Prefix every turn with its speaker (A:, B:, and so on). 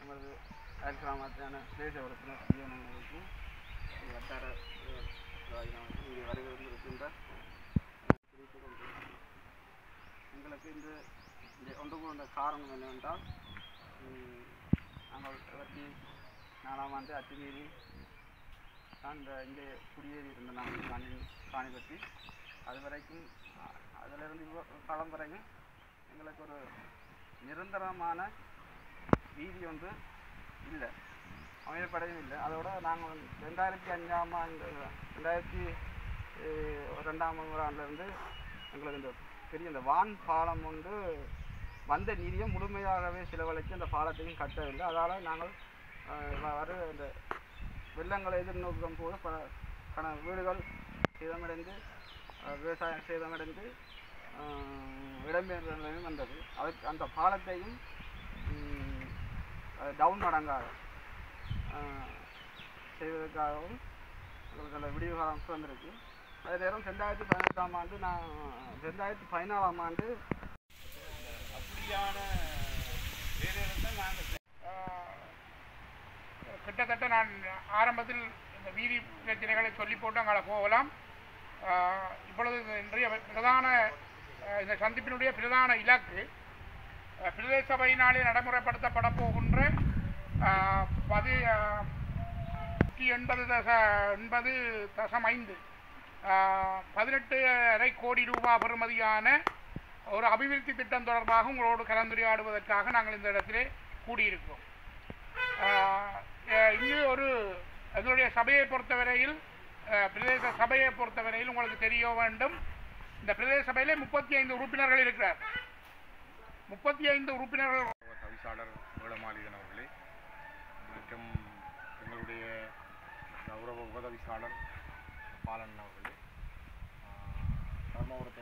A: நமது அயல்கிராமத்தான தேச உறுப்பினர் ஜீவனங்களுக்கு வட்டார நிர்வாகிகளுக்கு இங்கே வருகிறது இருக்கின்ற தெரிவித்துக் கொண்டிருக்கிறேன். எங்களுக்கு இந்த இங்கே ஒன்று கொண்ட காரணம் என்னவென்றால் ம், நாங்கள் இருபத்தி நாலாம் ஆண்டு அத்துமீறி தான் இந்த இங்கே குடியேறி இருந்த நாங்கள் காணி காணி பற்றி அது வரைக்கும் அ- அதிலிருந்து இவ்வளோ காலம் வரைக்கும் எங்களுக்கு ஒரு நிரந்தரமான வீதி ஒன்று இல்லை அமையப்படையும் இல்லை அதோட நாங்கள் ரெண்டாயிரத்தி அஞ்சாம் ஆண்டு ரெண்டாயிரத்தி அஹ், ரெண்டாம் ஆண்டுலேருந்து எங்களுக்கு இந்த பெரிய இந்த வான் பாலம் வந்து வந்த நிதியை முழுமையாகவே செலவழித்து அந்த பாலத்தையும் கட்டவில்லை அதால் நாங்கள் அஹ், வ- வர இந்த வெள்ளங்களை எதிர்நோக்கும் போது பல பல வீடுகள் சேதமடைந்து அஹ், விவசாயம் சேதமடைந்து அஹ், இடம்பெயர்ந்த நிலையும் வந்தது அதுக்கு அந்த பாலத்தையும் டவுன் மடங்காக அஹ், செய்வதற்காகவும் எங்களுக்கு அந்த விடிவு காலம் வந்திருக்கு அதே நேரம் ரெண்டாயிரத்தி பதினெட்டாம் ஆண்டு நான் ரெண்டாயிரத்தி பதினாலாம் ஆண்டு அப்படியான வேலைகள் தான் நாங்கள்
B: ஆஹ் கிட்டத்தட்ட நான் ஆரம்பத்தில் இந்த வீதி பிரச்சனைகளை சொல்லி போட்டு அங்கே போகலாம் ஆஹ் இப்பொழுது இந்த இன்றைய பிரதான ஆஹ் இந்த சந்திப்பினுடைய பிரதான இலக்கு ஆஹ் பிரதேச சபையினாலே நடைமுறைப்படுத்தப்பட போகின்ற ஆஹ் பதி ஆஹ் நூற்றி எண்பது தச எண்பது தசம் ஐந்து ஆஹ் பதினெட்டு அரை கோடி ரூபாய் பெறுமதியான ஒரு அபிவிருத்தி திட்டம் தொடர்பாக உங்களோடு கலந்துரையாடுவதற்காக நாங்கள் இந்த இடத்திலே கூடியிருக்கிறோம் ஆஹ் அஹ் இங்கு ஒரு எங்களுடைய சபையை பொறுத்தவரையில் அஹ் பிரதேச சபையை பொறுத்தவரையில் உங்களுக்கு தெரிய வேண்டும் இந்த பிரதேச சபையிலே முப்பத்தி ஐந்து உறுப்பினர்கள் இருக்கிறார் முப்பத்தி ஐந்து உறுப்பினர்கள்
C: தவிசாளர் வேளமாலிதன் அவர்களே மற்றும் எங்களுடைய கௌரவ உபதவிசாளர் பாலன் அவர்களே ஆஹ், தர்மபுரத்தை